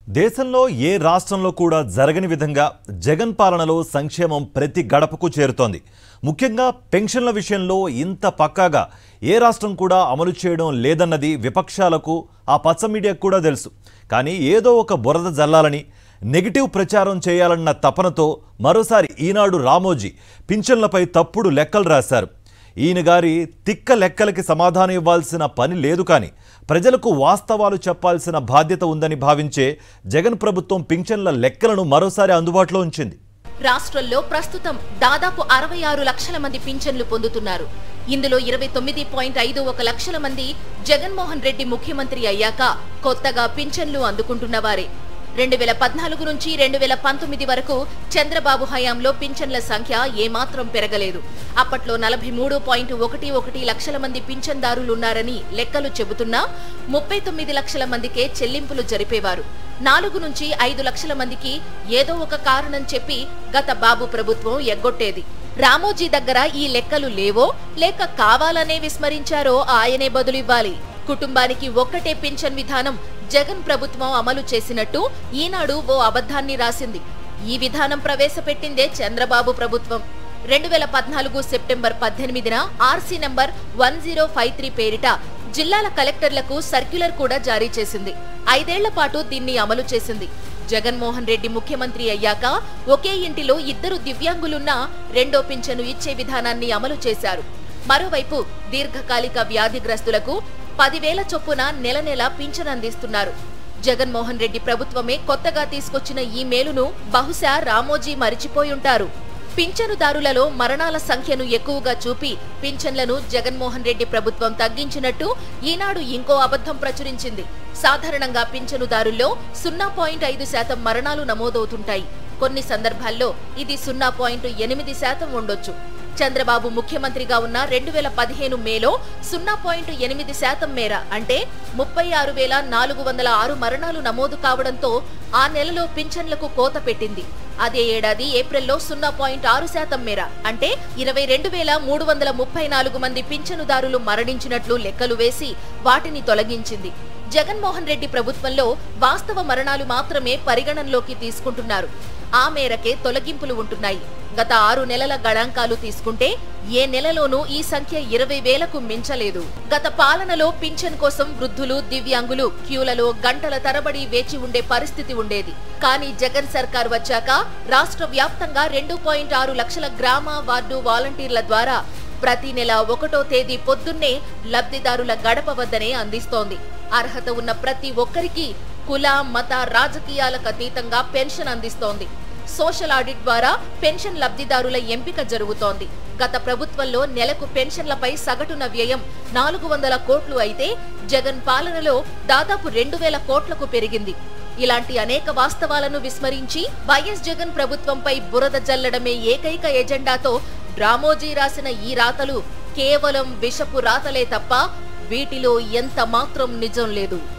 దేశంలో ఏ రాష్ట్రంలో కూడా జరగని విధంగా జగన్ పాలనలో సంక్షేమం ప్రతి గడపకు చేరుతోంది ముఖ్యంగా పెన్షన్ల విషయంలో ఇంత పక్కాగా ఏ రాష్ట్రం కూడా అమలు చేయడం లేదన్నది విపక్షాలకు ఆ పచ్చ మీడియాకు కూడా తెలుసు కానీ ఏదో ఒక బురద జల్లాలని నెగిటివ్ ప్రచారం చేయాలన్న తపనతో మరోసారి ఈనాడు రామోజీ పింఛన్లపై తప్పుడు లెక్కలు రాశారు ఈయన గారి తిక్క లెక్కలకి సమాధానం ఇవ్వాల్సిన పని లేదు కానీ ప్రజలకు వాస్తవాలు చెప్పాల్సిన బాధ్యత ఉందని భావించే జగన్ ప్రభుత్వం పింఛన్ల లెక్కలను మరోసారి అందుబాటులో ఉంచింది రాష్ట్రంలో ప్రస్తుతం దాదాపు అరవై ఆరు లక్షల మంది పింఛన్లు పొందుతున్నారు ఇందులో ఇరవై తొమ్మిది పాయింట్ ఐదు ఒక లక్షల మంది జగన్మోహన్ రెడ్డి ముఖ్యమంత్రి అయ్యాక కొత్తగా పింఛన్లు అందుకుంటున్న వారే రెండు వేల పద్నాలుగు నుంచి రెండు వేల పంతొమ్మిది వరకు చంద్రబాబు హయాంలో పింఛన్ల సంఖ్య ఏమాత్రం పెరగలేదు అప్పట్లో నలభై మూడు పాయింట్ ఒకటి ఒకటి లక్షల మంది పింఛన్దారులున్నారని లెక్కలు చెబుతున్నా ముప్పై తొమ్మిది లక్షల మందికే చెల్లింపులు జరిపేవారు నాలుగు నుంచి ఐదు లక్షల మందికి ఏదో ఒక కారణం చెప్పి గత బాబు ప్రభుత్వం ఎగ్గొట్టేది రామోజీ దగ్గర ఈ లెక్కలు లేవో లేక కావాలనే విస్మరించారో ఆయనే బదులివ్వాలి కుటుంబానికి ఒక్కటే పింఛన్ విధానం జగన్ ప్రభుత్వం అమలు చేసినట్టు ఈనాడు ఓ అబద్ధాన్ని రాసింది ఈ విధానం ప్రవేశపెట్టిందే చంద్రబాబు ప్రభుత్వం రెండు వేల పద్నాలుగు సెప్టెంబర్ పద్దెనిమిదిన RC number one zero five three పేరిట జిల్లాల కలెక్టర్లకు సర్క్యులర్ కూడా జారీ చేసింది ఐదేళ్ల పాటు దీన్ని అమలు చేసింది జగన్మోహన్ రెడ్డి ముఖ్యమంత్రి అయ్యాక ఒకే ఇంటిలో ఇద్దరు దివ్యాంగులున్నా రెండో పింఛను ఇచ్చే విధానాన్ని అమలు చేశారు మరోవైపు దీర్ఘకాలిక వ్యాధిగ్రస్తులకు పదివేల చొప్పున నెల నెల పింఛన్ అందిస్తున్నారు జగన్మోహన్ రెడ్డి ప్రభుత్వమే కొత్తగా తీసుకొచ్చిన ఈ మేలును బహుశా రామోజీ మరిచిపోయుంటారు పింఛనుదారులలో మరణాల సంఖ్యను ఎక్కువగా చూపి పింఛన్లను జగన్మోహన్ రెడ్డి ప్రభుత్వం తగ్గించినట్టు ఈనాడు ఇంకో అబద్ధం ప్రచురించింది సాధారణంగా పింఛనుదారుల్లో సున్నా పాయింట్ ఐదు శాతం మరణాలు నమోదవుతుంటాయి కొన్ని సందర్భాల్లో ఇది సున్నా పాయింట్ ఎనిమిది శాతం ఉండొచ్చు చంద్రబాబు ముఖ్యమంత్రిగా ఉన్న రెండు వేల పదిహేను మేలో సున్నా పాయింట్ ఎనిమిది శాతం మేర అంటే ముప్పై ఆరు వేల నాలుగు వందల ఆరు మరణాలు నమోదు కావడంతో ఆ నెలలో పింఛన్లకు కోత పెట్టింది అదే ఏడాది ఏప్రిల్లో సున్నా పాయింట్ ఆరు శాతం మేర అంటే ఇరవై రెండు వేల మూడు వందల ముప్పై నాలుగు మంది పింఛనుదారులు మరణించినట్లు లెక్కలు వేసి వాటిని తొలగించింది జగన్మోహన్ రెడ్డి ప్రభుత్వంలో వాస్తవ మరణాలు మాత్రమే పరిగణనలోకి తీసుకుంటున్నారు ఆ మేరకే తొలగింపులు ఉంటున్నాయి గత ఆరు నెలల గణాంకాలు తీసుకుంటే ఏ నెలలోనూ ఈ సంఖ్య ఇరవై వేలకు మించలేదు గత పాలనలో పింఛన్ కోసం వృద్ధులు దివ్యాంగులు క్యూలలో గంటల తరబడి వేచి ఉండే పరిస్థితి ఉండేది కానీ జగన్ సర్కార్ వచ్చాక రాష్ట్ర వ్యాప్తంగా రెండు పాయింట్ ఆరు లక్షల గ్రామ వార్డు వాలంటీర్ల ద్వారా ప్రతి నెల ఒకటో తేదీ పొద్దున్నే లబ్ధిదారుల గడప వద్దనే అందిస్తోంది అర్హత ఉన్న ప్రతి ఒక్కరికి కుల మత రాజకీయాలకు అతీతంగా పెన్షన్ అందిస్తోంది సోషల్ ఆడిట్ ద్వారా పెన్షన్ లబ్ధిదారుల ఎంపిక జరుగుతోంది గత ప్రభుత్వంలో నెలకు పెన్షన్లపై సగటున వ్యయం నాలుగు వందల కోట్లు అయితే జగన్ పాలనలో దాదాపు రెండు వేల కోట్లకు పెరిగింది ఇలాంటి అనేక వాస్తవాలను విస్మరించి వైఎస్ జగన్ ప్రభుత్వంపై బురద జల్లడమే ఏకైక ఎజెండాతో రామోజీ రాసిన ఈ రాతలు కేవలం విషపు రాతలే తప్ప వీటిలో ఎంత మాత్రం నిజం లేదు